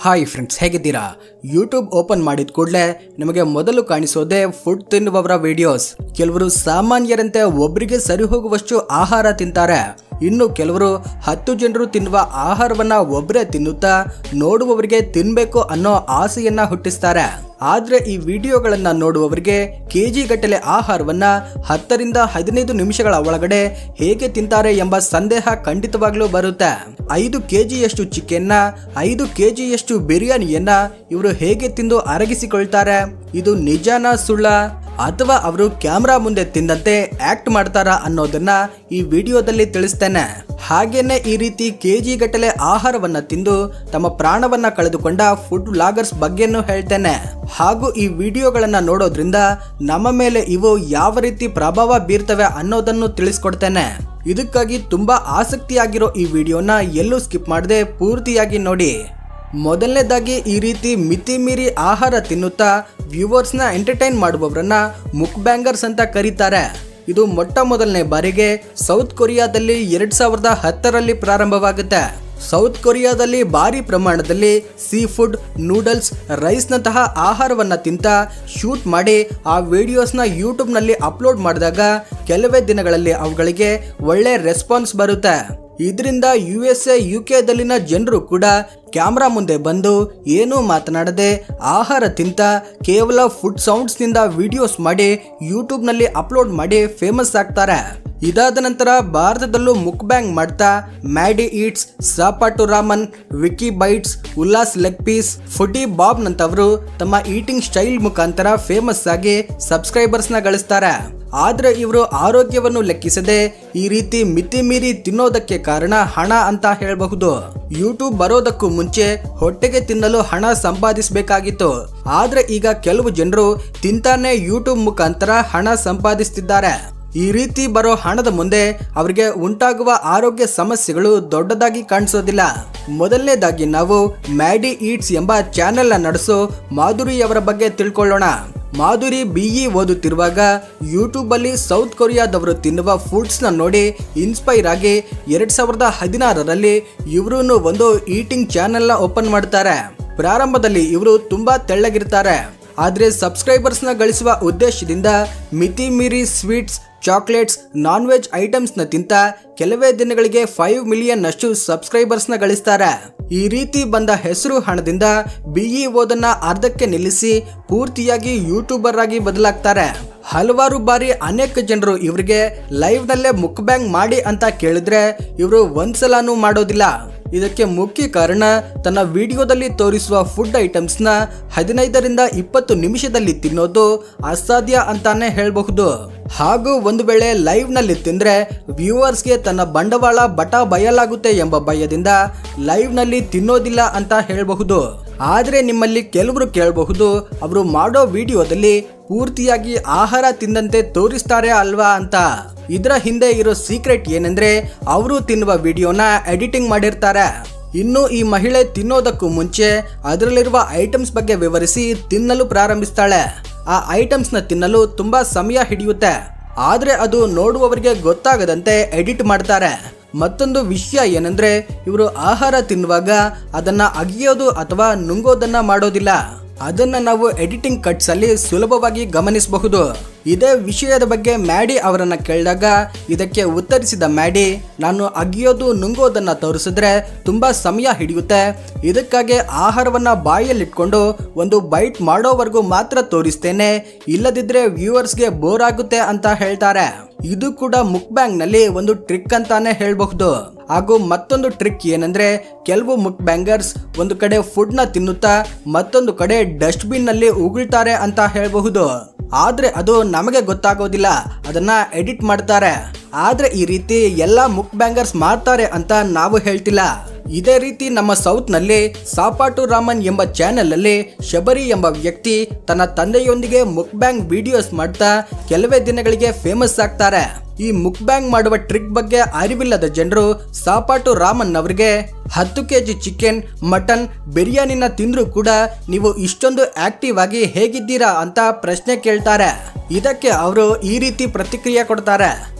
hi friends ಹೇಗಿದ್ದೀರಾ YouTube open ಮಾಡಿದ ಕೂಡಲೇ ನಿಮಗೆ ಮೊದಲು ಕಾಣಿಸೋದೇ ಫುಡ್ ತಿನ್ನುವವರ ವಿಡಿಯೋಸ್ ಕೆಲವರು ಸಾಮಾನ್ಯರಂತೆ ಒಬ್ಬರಿಗೆ ಸರಿ ಹೋಗುವಷ್ಟು ಆಹಾರ ತಿಂತಾರೆ ಇನ್ನು ಕೆಲವರು ಹತ್ತು ಜನರು ತಿನ್ನುವ ಆಹಾರವನ್ನ ಒಬ್ಬರೇ ತಿನ್ನುತ್ತಾ ನೋಡುವವರಿಗೆ ತಿನ್ಬೇಕು ಅನ್ನೋ ಆಸೆಯನ್ನ ಹುಟ್ಟಿಸ್ತಾರೆ ಆದ್ರೆ ಈ ವಿಡಿಯೋಗಳನ್ನ ನೋಡುವವರಿಗೆ ಕೆಜಿ ಗಟ್ಟಲೆ ಆಹಾರವನ್ನ ಹತ್ತರಿಂದ ಹದಿನೈದು ನಿಮಿಷಗಳ ಒಳಗಡೆ ಹೇಗೆ ತಿಂತಾರೆ ಎಂಬ ಸಂದೇಹ ಖಂಡಿತವಾಗ್ಲೂ ಬರುತ್ತೆ ಐದು ಕೆಜಿಯಷ್ಟು ಚಿಕನ್ನ ಐದು ಕೆಜಿಯಷ್ಟು ಬಿರಿಯಾನಿಯನ್ನ ಇವರು ಹೇಗೆ ತಿಂದು ಅರಗಿಸಿಕೊಳ್ತಾರೆ ಇದು ನಿಜಾನ ಸುಳ್ಳ ಅಥವಾ ಅವರು ಕ್ಯಾಮ್ರಾ ಮುಂದೆ ತಿಂದಂತೆ ಆಕ್ಟ್ ಮಾಡ್ತಾರಾ ಅನ್ನೋದನ್ನ ಈ ವಿಡಿಯೋದಲ್ಲಿ ತಿಳಿಸ್ತೇನೆ ಹಾಗೇನೆ ಈ ರೀತಿ ಕೆಜಿ ಗಟ್ಟಲೆ ಆಹಾರವನ್ನ ತಿಂದು ತಮ್ಮ ಪ್ರಾಣವನ್ನ ಕಳೆದುಕೊಂಡ ಫುಡ್ ವ್ಲಾಗರ್ಸ್ ಬಗ್ಗೆನೂ ಹೇಳ್ತೇನೆ ಹಾಗೂ ಈ ವಿಡಿಯೋಗಳನ್ನ ನೋಡೋದ್ರಿಂದ ನಮ್ಮ ಮೇಲೆ ಇವು ಯಾವ ರೀತಿ ಪ್ರಭಾವ ಬೀರ್ತವೆ ಅನ್ನೋದನ್ನು ತಿಳಿಸ್ಕೊಡ್ತೇನೆ ಇದಕ್ಕಾಗಿ ತುಂಬಾ ಆಸಕ್ತಿಯಾಗಿರೋ ಈ ವಿಡಿಯೋನ ಎಲ್ಲೂ ಸ್ಕಿಪ್ ಮಾಡದೆ ಪೂರ್ತಿಯಾಗಿ ನೋಡಿ ಮೊದಲನೇದಾಗಿ ಈ ರೀತಿ ಮಿತಿ ಮೀರಿ ಆಹಾರ ತಿನ್ನುತ್ತಾ ವ್ಯೂವರ್ಸ್ನ ಎಂಟರ್ಟೈನ್ ಮಾಡುವವರನ್ನ ಮುಕ್ ಬ್ಯಾಂಗರ್ಸ್ ಅಂತ ಕರೀತಾರೆ ಇದು ಮೊಟ್ಟ ಮೊದಲನೇ ಬಾರಿಗೆ ಸೌತ್ ಕೊರಿಯಾದಲ್ಲಿ ಎರಡ್ ಸಾವಿರದ ಹತ್ತರಲ್ಲಿ ಪ್ರಾರಂಭವಾಗುತ್ತೆ ಸೌತ್ ಕೊರಿಯಾದಲ್ಲಿ ಭಾರಿ ಪ್ರಮಾಣದಲ್ಲಿ ಸೀ ಫುಡ್ ನೂಡಲ್ಸ್ ರೈಸ್ನಂತಹ ಆಹಾರವನ್ನ ತಿಂತ ಶೂಟ್ ಮಾಡಿ ಆ ವಿಡಿಯೋಸ್ನ ಯೂಟ್ಯೂಬ್ನಲ್ಲಿ ಅಪ್ಲೋಡ್ ಮಾಡಿದಾಗ ಕೆಲವೇ ದಿನಗಳಲ್ಲಿ ಅವುಗಳಿಗೆ ಒಳ್ಳೆ ರೆಸ್ಪಾನ್ಸ್ ಬರುತ್ತೆ ಇದರಿಂದ ಯು ಎಸ್ ಎ ಯು ಕೆದಲ್ಲಿನ ಜನರು ಕೂಡ ಕ್ಯಾಮ್ರಾ ಮುಂದೆ ಬಂದು ಏನೂ ಮಾತನಾಡದೆ ಆಹಾರ ತಿಂತ ಕೇವಲ ಫುಡ್ ಸೌಂಡ್ಸ್ನಿಂದ ವಿಡಿಯೋಸ್ ಮಾಡಿ ಯೂಟ್ಯೂಬ್ನಲ್ಲಿ ಅಪ್ಲೋಡ್ ಮಾಡಿ ಫೇಮಸ್ ಆಗ್ತಾರೆ ಇದಾದ ನಂತರ ಭಾರತದಲ್ಲೂ ಮುಕ್ ಬ್ಯಾಂಗ್ ಮಾಡ್ತಾ Maddy Eats Sapattu Raman Vicky bites Ullas leg piece foodie Bob ನಂತವರು ತಮ್ಮ ಈಟಿಂಗ್ ಸ್ಟೈಲ್ ಮುಖಾಂತರ ಫೇಮಸ್ ಆಗಿ ಸಬ್ಸ್ಕ್ರೈಬರ್ಸ್ನ ಗಳಿಸ್ತಾರೆ ಆದ್ರೆ ಇವರು ಆರೋಗ್ಯವನ್ನು ಲೆಕ್ಕಿಸದೆ ಈ ರೀತಿ ಮಿತಿ ಮೀರಿ ತಿನ್ನೋದಕ್ಕೆ ಕಾರಣ ಹಣ ಅಂತ ಹೇಳಬಹುದು ಯೂಟ್ಯೂಬ್ ಬರೋದಕ್ಕೂ ಮುಂಚೆ ಹೊಟ್ಟೆಗೆ ತಿನ್ನಲು ಹಣ ಸಂಪಾದಿಸಬೇಕಾಗಿತ್ತು ಆದ್ರೆ ಈಗ ಕೆಲವು ಜನರು ತಿಂತಾನೆ ಯೂಟ್ಯೂಬ್ ಮುಖಾಂತರ ಹಣ ಸಂಪಾದಿಸ್ತಿದ್ದಾರೆ ಈ ರೀತಿ ಬರೋ ಹಣದ ಮುಂದೆ ಅವರಿಗೆ ಉಂಟಾಗುವ ಆರೋಗ್ಯ ಸಮಸ್ಯೆಗಳು ದೊಡ್ಡದಾಗಿ ಕಾಣಿಸೋದಿಲ್ಲ ಮೊದಲನೇದಾಗಿ ನಾವು ಮ್ಯಾಡಿ ಈಟ್ಸ್ ಎಂಬ ಚಾನೆಲ್ ನಡೆಸೋ ಮಾಧುರಿ ಅವರ ಬಗ್ಗೆ ತಿಳ್ಕೊಳ್ಳೋಣ ಮಾಧುರಿ ಬಿಇ ಓದುತ್ತಿರುವಾಗ ಯೂಟ್ಯೂಬ್ ಅಲ್ಲಿ ಸೌತ್ ಕೊರಿಯಾದವರು ತಿನ್ನುವ ಫುಡ್ಸ್ ನ ನೋಡಿ ಇನ್ಸ್ಪೈರ್ ಆಗಿ ಎರಡ್ ಸಾವಿರದ ಹದಿನಾರರಲ್ಲಿ ಇವರು ಒಂದು ಈಟಿಂಗ್ ಚಾನೆಲ್ ನ ಓಪನ್ ಮಾಡ್ತಾರೆ ಪ್ರಾರಂಭದಲ್ಲಿ ಇವರು ತುಂಬಾ ತೆಳ್ಳಗಿರ್ತಾರೆ ಆದ್ರೆ ಸಬ್ಸ್ಕ್ರೈಬರ್ಸ್ ನ ಗಳಿಸುವ ಉದ್ದೇಶದಿಂದ ಮಿತಿ ಮೀರಿ sweets chocolates non veg items ನ ತಿಂತ ಕೆಲವೇ ದಿನಗಳಿಗೆ ಫೈವ್ ಮಿಲಿಯನ್ ಅಷ್ಟು ಸಬ್ಸ್ಕ್ರೈಬರ್ಸ್ ನ ಗಳಿಸ್ತಾರೆ ಈ ರೀತಿ ಬಂದ ಹೆಸರು ಹಣದಿಂದ ಬಿಇ ಓದನ್ನ ಅರ್ಧಕ್ಕೆ ನಿಲ್ಲಿಸಿ ಪೂರ್ತಿಯಾಗಿ ಯೂಟ್ಯೂಬರ್ ಆಗಿ ಬದಲಾಗ್ತಾರೆ ಹಲವಾರು ಬಾರಿ ಅನೇಕ ಜನರು ಇವರಿಗೆ ಲೈವ್ ನಲ್ಲೇ ಮುಕ್ ಬ್ಯಾಂಗ್ ಮಾಡಿ ಅಂತ ಕೇಳಿದ್ರೆ ಇವರು ಒಂದ್ಸಲಾನು ಮಾಡೋದಿಲ್ಲ ಇದಕ್ಕೆ ಮುಖ್ಯ ಕಾರಣ ತನ್ನ ವಿಡಿಯೋದಲ್ಲಿ ತೋರಿಸುವ ಫುಡ್ ಐಟಮ್ಸ್ನ ಹದಿನೈದರಿಂದ ಇಪ್ಪತ್ತು ನಿಮಿಷದಲ್ಲಿ ತಿನ್ನೋದು ಅಸಾಧ್ಯ ಅಂತಾನೆ ಹೇಳಬಹುದು ಹಾಗೂ ಒಂದು ವೇಳೆ ಲೈವ್ ನಲ್ಲಿ ತಿಂದ್ರೆ ವ್ಯೂವರ್ಸ್ಗೆ ತನ್ನ ಬಂಡವಾಳ ಬಟ ಬಯಲಾಗುತ್ತೆ ಎಂಬ ಭಯದಿಂದ ಲೈವ್ ನಲ್ಲಿ ತಿನ್ನೋದಿಲ್ಲ ಅಂತ ಹೇಳಬಹುದು ಆದ್ರೆ ನಿಮ್ಮಲ್ಲಿ ಕೆಲವರು ಕೇಳಬಹುದು ಅವರು ಮಾಡೋ ವಿಡಿಯೋದಲ್ಲಿ ಪೂರ್ತಿಯಾಗಿ ಆಹಾರ ತಿಂದಂತೆ ತೋರಿಸ್ತಾರೆ ಅಲ್ವಾ ಅಂತ ಇದರ ಹಿಂದೆ ಇರೋ ಸೀಕ್ರೆಟ್ ಏನಂದ್ರೆ ಅವರು ತಿನ್ನುವ ವಿಡಿಯೋನ ಎಡಿಟಿಂಗ್ ಮಾಡಿರ್ತಾರೆ ಇನ್ನು ಈ ಮಹಿಳೆ ತಿನ್ನೋದಕ್ಕೂ ಮುಂಚೆ ಅದರಲ್ಲಿರುವ ಐಟಮ್ಸ್ ಬಗ್ಗೆ ವಿವರಿಸಿ ತಿನ್ನಲು ಪ್ರಾರಂಭಿಸ್ತಾಳೆ ಆ ಐಟಮ್ಸ್ನ ತಿನ್ನಲು ತುಂಬಾ ಸಮಯ ಹಿಡಿಯುತ್ತೆ ಆದ್ರೆ ಅದು ನೋಡುವವರಿಗೆ ಗೊತ್ತಾಗದಂತೆ ಎಡಿಟ್ ಮಾಡ್ತಾರೆ ಮತ್ತೊಂದು ವಿಷಯ ಏನಂದ್ರೆ ಇವರು ಆಹಾರ ತಿನ್ನುವಾಗ ಅದನ್ನ ಅಗಿಯೋದು ಅಥವಾ ನುಂಗೋದನ್ನ ಮಾಡೋದಿಲ್ಲ ಅದನ್ನ ನಾವು ಎಡಿಟಿಂಗ್ ಕಟ್ಸ್ ಅಲ್ಲಿ ಸುಲಭವಾಗಿ ಗಮನಿಸಬಹುದು ಇದೇ ವಿಷಯದ ಬಗ್ಗೆ ಮ್ಯಾಡಿ ಅವರನ್ನ ಕೇಳಿದಾಗ ಇದಕ್ಕೆ ಉತ್ತರಿಸಿದ ಮ್ಯಾಡಿ ನಾನು ಅಗಿಯೋದು ನುಂಗೋದನ್ನ ತೋರಿಸಿದ್ರೆ ತುಂಬಾ ಸಮಯ ಹಿಡಿಯುತ್ತೆ ಇದಕ್ಕಾಗಿ ಆಹಾರವನ್ನ ಬಾಯಲ್ಲಿಟ್ಕೊಂಡು ಒಂದು ಬೈಟ್ ಮಾಡೋವರೆಗೂ ಮಾತ್ರ ತೋರಿಸ್ತೇನೆ ಇಲ್ಲದಿದ್ರೆ ವ್ಯೂವರ್ಸ್ಗೆ ಬೋರ್ ಆಗುತ್ತೆ ಅಂತ ಹೇಳ್ತಾರೆ ಇದು ಕೂಡ ಮುಕ್ ಬ್ಯಾಂಗ್ ನಲ್ಲಿ ಒಂದು ಟ್ರಿಕ್ ಅಂತಾನೆ ಹೇಳಬಹುದು ಹಾಗೂ ಮತ್ತೊಂದು ಟ್ರಿಕ್ ಏನಂದ್ರೆ ಕೆಲವು ಮುಕ್ ಬ್ಯಾಂಗರ್ಸ್ ಒಂದು ಕಡೆ ಫುಡ್ ನ ತಿನ್ನುತ್ತಾ ಮತ್ತೊಂದು ಕಡೆ ಡಸ್ಟ್ ಬಿನ್ ನಲ್ಲಿ ಉಗುಳ್ತಾರೆ ಅಂತ ಹೇಳಬಹುದು ಆದ್ರೆ ಅದು ನಮಗೆ ಗೊತ್ತಾಗೋದಿಲ್ಲ ಅದನ್ನ ಎಡಿಟ್ ಮಾಡ್ತಾರೆ ಆದ್ರೆ ಈ ರೀತಿ ಎಲ್ಲಾ ಮುಕ್ ಬ್ಯಾಂಗರ್ಸ್ ಮಾಡ್ತಾರೆ ಅಂತ ನಾವು ಹೇಳ್ತಿಲ್ಲ ಇದೇ ರೀತಿ ನಮ್ಮ ಸೌತ್ ನಲ್ಲಿ ಸಾಪಾಟು ರಾಮನ್ ಎಂಬ ಚಾನೆಲ್ ಅಲ್ಲಿ ಶಬರಿ ಎಂಬ ವ್ಯಕ್ತಿ ತನ್ನ ತಂದೆಯೊಂದಿಗೆ ಮುಕ್ ಬ್ಯಾಂಗ್ ವಿಡಿಯೋಸ್ ಮಾಡ್ತಾ ಕೆಲವೇ ದಿನಗಳಿಗೆ ಫೇಮಸ್ ಆಗ್ತಾರೆ ಈ ಮುಕ್ ಬ್ಯಾಂಗ್ ಮಾಡುವ ಟ್ರಿಕ್ ಬಗ್ಗೆ ಅರಿವಿಲ್ಲದ ಜನರು ಸಾಪಾಟು ರಾಮನ್ ಅವರಿಗೆ ಹತ್ತು ಕೆಜಿ ಚಿಕನ್ ಮಟನ್ ಬಿರಿಯಾನಿನ ತಿಂದ್ರು ಕೂಡ ನೀವು ಇಷ್ಟೊಂದು ಆಕ್ಟಿವ್ ಆಗಿ ಹೇಗಿದ್ದೀರಾ ಅಂತ ಪ್ರಶ್ನೆ ಕೇಳ್ತಾರೆ ಇದಕ್ಕೆ ಅವರು ಈ ರೀತಿ ಪ್ರತಿಕ್ರಿಯೆ ಕೊಡ್ತಾರೆ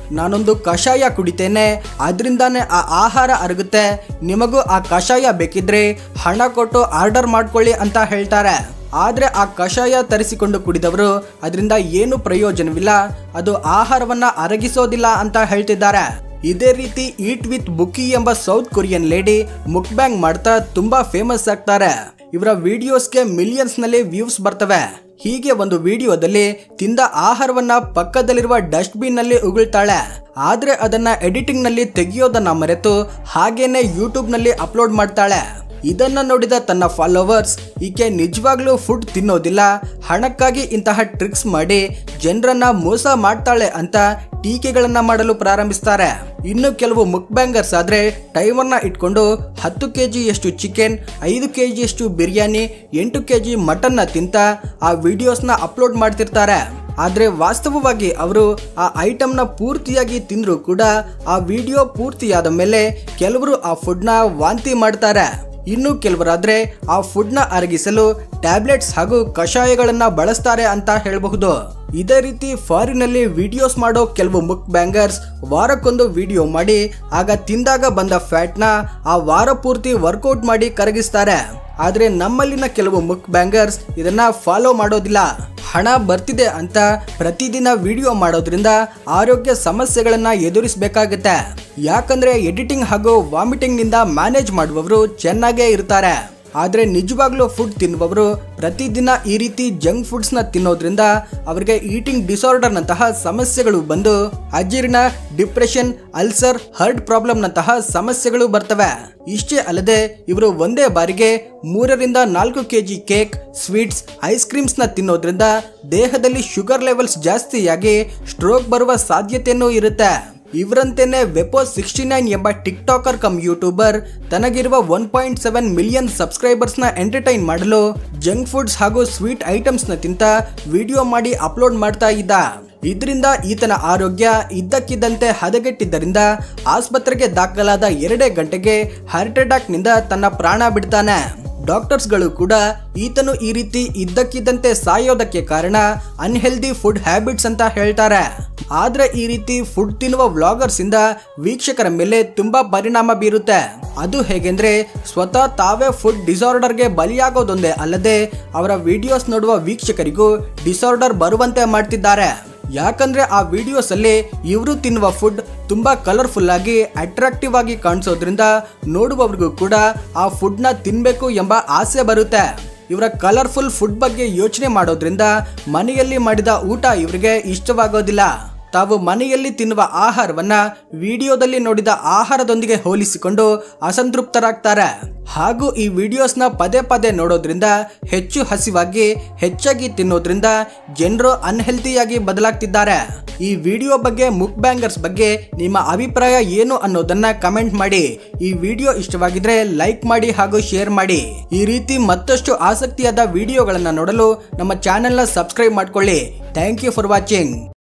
ನಾನೊಂದು ಕಷಾಯ ಕುಡಿತೇನೆ ಅದರಿಂದಾನೇ ಆ ಆಹಾರ ಅರಗುತ್ತೆ ನಿಮಗೂ ಆ ಕಷಾಯ ಬೇಕಿದ್ರೆ ಹಣ ಕೊಟ್ಟು ಆರ್ಡರ್ ಮಾಡ್ಕೊಳ್ಳಿ ಅಂತ ಹೇಳ್ತಾರೆ ಆದ್ರೆ ಆ ಕಷಾಯ ತರಿಸಿಕೊಂಡು ಕುಡಿದವರು ಅದರಿಂದ ಏನು ಪ್ರಯೋಜನವಿಲ್ಲ ಅದು ಆಹಾರವನ್ನ ಅರಗಿಸೋದಿಲ್ಲ ಅಂತ ಹೇಳ್ತಿದ್ದಾರೆ ಇದೇ ರೀತಿ ಈಟ್ ವಿತ್ ಬುಕ್ಕಿ ಎಂಬ ಸೌತ್ ಕೊರಿಯನ್ ಲೇಡಿ ಮುಕ್ಬ್ಯಾಂಗ್ ಮಾಡ್ತಾ ತುಂಬಾ ಫೇಮಸ್ ಆಗ್ತಾರೆ ಇವರ ವಿಡಿಯೋಸ್ಗೆ ಮಿಲಿಯನ್ಸ್ ನಲ್ಲಿ ವ್ಯೂಸ್ ಬರ್ತವೆ ಹೀಗೆ ಒಂದು ವಿಡಿಯೋದಲ್ಲಿ ತಿಂದ ಆಹಾರವನ್ನ ಪಕ್ಕದಲ್ಲಿರುವ ಡಸ್ಟ್ ಬಿನ್ ನಲ್ಲಿ ಉಗುಳ್ತಾಳೆ ಆದ್ರೆ ಅದನ್ನ ಎಡಿಟಿಂಗ್ ನಲ್ಲಿ ತೆಗೆಯೋದನ್ನ ಮರೆತು ಹಾಗೇನೆ ಯೂಟ್ಯೂಬ್ ನಲ್ಲಿ ಅಪ್ಲೋಡ್ ಮಾಡ್ತಾಳೆ ಇದನ್ನ ನೋಡಿದ ತನ್ನ ಫಾಲೋವರ್ಸ್ ಈಕೆ ನಿಜವಾಗ್ಲೂ ಫುಡ್ ತಿನ್ನೋದಿಲ್ಲ ಹಣಕ್ಕಾಗಿ ಇಂತಹ ಟ್ರಿಕ್ಸ್ ಮಾಡಿ ಜನರನ್ನ ಮೋಸ ಮಾಡ್ತಾಳೆ ಅಂತ ಟೀಕೆಗಳನ್ನ ಮಾಡಲು ಪ್ರಾರಂಭಿಸ್ತಾರೆ ಇನ್ನು ಕೆಲವು ಮುಕ್ಬ್ಯಾಂಗರ್ಸ್ ಆದ್ರೆ ಟೈಮರ್ನ ಇಟ್ಕೊಂಡು ಹತ್ತು ಕೆ ಜಿಯಷ್ಟು ಚಿಕನ್ ಐದು ಕೆ ಜಿಯಷ್ಟು ಬಿರಿಯಾನಿ ಎಂಟು ಕೆ ಜಿ ಮಟನ್ನ ತಿಂತ ಆ ವಿಡಿಯೋಸ್ನ ಅಪ್ಲೋಡ್ ಮಾಡ್ತಿರ್ತಾರೆ ಆದ್ರೆ ವಾಸ್ತವವಾಗಿ ಅವರು ಆ ಐಟಮ್ನ ಪೂರ್ತಿಯಾಗಿ ತಿಂದ್ರು ಕೂಡ ಆ ವಿಡಿಯೋ ಪೂರ್ತಿಯಾದ ಮೇಲೆ ಕೆಲವರು ಆ ಫುಡ್ನ ವಾಂತಿ ಮಾಡ್ತಾರೆ ಇನ್ನು ಕೆಲವರಾದ್ರೆ ಆ ಫುಡ್ನ ಅರಗಿಸಲು ಟ್ಯಾಬ್ಲೆಟ್ಸ್ ಹಾಗೂ ಕಷಾಯಗಳನ್ನ ಬಳಸ್ತಾರೆ ಅಂತ ಹೇಳಬಹುದು ಇದೇ ರೀತಿ ಫಾರಿನಲ್ಲಿ ವಿಡಿಯೋಸ್ ಮಾಡೋ ಕೆಲವು ಮುಕ್ ಬ್ಯಾಂಗರ್ಸ್ ವಾರಕ್ಕೊಂದು ವಿಡಿಯೋ ಮಾಡಿ ಆಗ ತಿಂದಾಗ ಬಂದ ಫ್ಯಾಟ್ನ ಆ ವಾರ ಪೂರ್ತಿ ವರ್ಕೌಟ್ ಮಾಡಿ ಕರಗಿಸ್ತಾರೆ ಆದ್ರೆ ನಮ್ಮಲ್ಲಿನ ಕೆಲವು ಮುಕ್ ಬ್ಯಾಂಗರ್ಸ್ ಇದನ್ನ ಫಾಲೋ ಮಾಡೋದಿಲ್ಲ ಹಣ ಬರ್ತಿದೆ ಅಂತ ಪ್ರತಿದಿನ ವಿಡಿಯೋ ಮಾಡೋದ್ರಿಂದ ಆರೋಗ್ಯ ಸಮಸ್ಯೆಗಳನ್ನ ಎದುರಿಸಬೇಕಾಗುತ್ತೆ ಯಾಕಂದ್ರೆ ಎಡಿಟಿಂಗ್ ಹಾಗೂ ವಾಮಿಟಿಂಗ್ ನಿಂದ ಮ್ಯಾನೇಜ್ ಮಾಡುವವರು ಚೆನ್ನಾಗೇ ಇರ್ತಾರೆ ಆದ್ರೆ ನಿಜವಾಗ್ಲೂ ಫುಡ್ ತಿನ್ನುವವರು ಪ್ರತಿದಿನ ಈ ರೀತಿ ಜಂಕ್ ಫುಡ್ಸ್ ನ ತಿನ್ನೋದ್ರಿಂದ ಅವರಿಗೆ ಈಟಿಂಗ್ ಡಿಸಾರ್ಡರ್ ನಂತಹ ಸಮಸ್ಯೆಗಳು ಬಂದು ಅಜೀರ್ಣ ಡಿಪ್ರೆಷನ್ ಅಲ್ಸರ್ ಹಾರ್ಟ್ ಪ್ರಾಬ್ಲಮ್ ನಂತಹ ಸಮಸ್ಯೆಗಳು ಬರ್ತವೆ ಇಷ್ಟೇ ಅಲ್ಲದೆ ಇವರು ಒಂದೇ ಬಾರಿಗೆ ಮೂರರಿಂದ ನಾಲ್ಕು KG cake sweets ice creams ನ ತಿನ್ನೋದ್ರಿಂದ ದೇಹದಲ್ಲಿ ಶುಗರ್ ಲೆವೆಲ್ಸ್ ಜಾಸ್ತಿಯಾಗಿ ಸ್ಟ್ರೋಕ್ ಬರುವ ಸಾಧ್ಯತೆಯೂ ಇರುತ್ತೆ ಇವರಂತೆಯೇ ವೆಪೋ ಸಿಕ್ಸ್ಟಿ ನೈನ್ ಎಂಬ ಟಿಕ್ ಟಾಕರ್ ಕಮ್ ಯೂಟ್ಯೂಬರ್ ತನಗಿರುವ ಒನ್ ಪಾಯಿಂಟ್ ಸೆವೆನ್ ಮಿಲಿಯನ್ ಸಬ್ಸ್ಕ್ರೈಬರ್ಸ್ನ ಎಂಟರ್ಟೈನ್ ಮಾಡಲು ಜಂಕ್ ಫುಡ್ಸ್ ಹಾಗೂ ಸ್ವೀಟ್ ಐಟಮ್ಸ್ನ ತಿಂತ ವಿಡಿಯೋ ಮಾಡಿ ಅಪ್ಲೋಡ್ ಮಾಡ್ತಾ ಇದ್ದ ಇದರಿಂದ ಈತನ ಆರೋಗ್ಯ ಇದ್ದಕ್ಕಿದ್ದಂತೆ ಹದಗೆಟ್ಟಿದ್ದರಿಂದ ಆಸ್ಪತ್ರೆಗೆ ದಾಖಲಾದ ಎರಡೇ ಗಂಟೆಗೆ ಹಾರ್ಟ್ ಅಟ್ಯಾಕ್ನಿಂದ ತನ್ನ ಪ್ರಾಣ ಬಿಡ್ತಾನೆ ಡಾಕ್ಟರ್ಸ್ಗಳು ಕೂಡ ಈತನು ಈ ರೀತಿ ಇದ್ದಕ್ಕಿದ್ದಂತೆ ಸಾಯೋದಕ್ಕೆ ಕಾರಣ ಅನ್ಹೆಲ್ದಿ ಫುಡ್ ಹ್ಯಾಬಿಟ್ಸ್ ಅಂತ ಹೇಳ್ತಾರೆ ಆದ್ರೆ ಈ ರೀತಿ ಫುಡ್ ತಿನ್ನುವ ವ್ಲಾಗರ್ಸ್ ಇಂದ ವೀಕ್ಷಕರ ಮೇಲೆ ತುಂಬಾ ಪರಿಣಾಮ ಬೀರುತ್ತೆ ಅದು ಹೇಗೆಂದ್ರೆ ಸ್ವತಃ ತಾವೇ ಫುಡ್ ಡಿಸಾರ್ಡರ್ಗೆ ಬಲಿಯಾಗೋದೊಂದೇ ಅಲ್ಲದೆ ಅವರ ವಿಡಿಯೋಸ್ ನೋಡುವ ವೀಕ್ಷಕರಿಗೂ ಡಿಸಾರ್ಡರ್ ಬರುವಂತೆ ಮಾಡ್ತಿದ್ದಾರೆ ಯಾಕಂದ್ರೆ ಆ ವಿಡಿಯೋಸ್ ಅಲ್ಲಿ ಇವರು ತಿನ್ನುವ ಫುಡ್ ತುಂಬಾ ಕಲರ್ಫುಲ್ ಆಗಿ ಅಟ್ರಾಕ್ಟಿವ್ ಆಗಿ ಕಾಣಿಸೋದ್ರಿಂದ ನೋಡುವವ್ರಿಗೂ ಕೂಡ ಆ ಫುಡ್ನ ತಿನ್ಬೇಕು ಎಂಬ ಆಸೆ ಬರುತ್ತೆ ಇವರ ಕಲರ್ಫುಲ್ ಫುಡ್ ಬಗ್ಗೆ ಯೋಚನೆ ಮಾಡೋದ್ರಿಂದ ಮನೆಯಲ್ಲಿ ಮಾಡಿದ ಊಟ ಇವರಿಗೆ ಇಷ್ಟವಾಗೋದಿಲ್ಲ ತಾವು ಮನೆಯಲ್ಲಿ ತಿನ್ನುವ ಆಹಾರವನ್ನ ವಿಡಿಯೋದಲ್ಲಿ ನೋಡಿದ ಆಹಾರದೊಂದಿಗೆ ಹೋಲಿಸಿಕೊಂಡು ಅಸಂತೃಪ್ತರಾಗ್ತಾರೆ ಹಾಗೂ ಈ ವಿಡಿಯೋಸ್ನ ಪದೇ ಪದೇ ನೋಡೋದ್ರಿಂದ ಹೆಚ್ಚು ಹಸಿವಾಗಿ ಹೆಚ್ಚಾಗಿ ತಿನ್ನೋದ್ರಿಂದ ಜನರು ಅನ್ಹೆಲ್ತಿಯಾಗಿ ಬದಲಾಗ್ತಿದ್ದಾರೆ ಈ ವಿಡಿಯೋ ಬಗ್ಗೆ ಮುಕ್ ಬ್ಯಾಂಗರ್ಸ್ ಬಗ್ಗೆ ನಿಮ್ಮ ಅಭಿಪ್ರಾಯ ಏನು ಅನ್ನೋದನ್ನ ಕಮೆಂಟ್ ಮಾಡಿ ಈ ವಿಡಿಯೋ ಇಷ್ಟವಾಗಿದ್ರೆ ಲೈಕ್ ಮಾಡಿ ಹಾಗೂ ಶೇರ್ ಮಾಡಿ ಈ ರೀತಿ ಮತ್ತಷ್ಟು ಆಸಕ್ತಿಯಾದ ವಿಡಿಯೋಗಳನ್ನ ನೋಡಲು ನಮ್ಮ ಚಾನೆಲ್ನ ಸಬ್ಸ್ಕ್ರೈಬ್ ಮಾಡ್ಕೊಳ್ಳಿ ಥ್ಯಾಂಕ್ ಯು ಫಾರ್ ವಾಚಿಂಗ್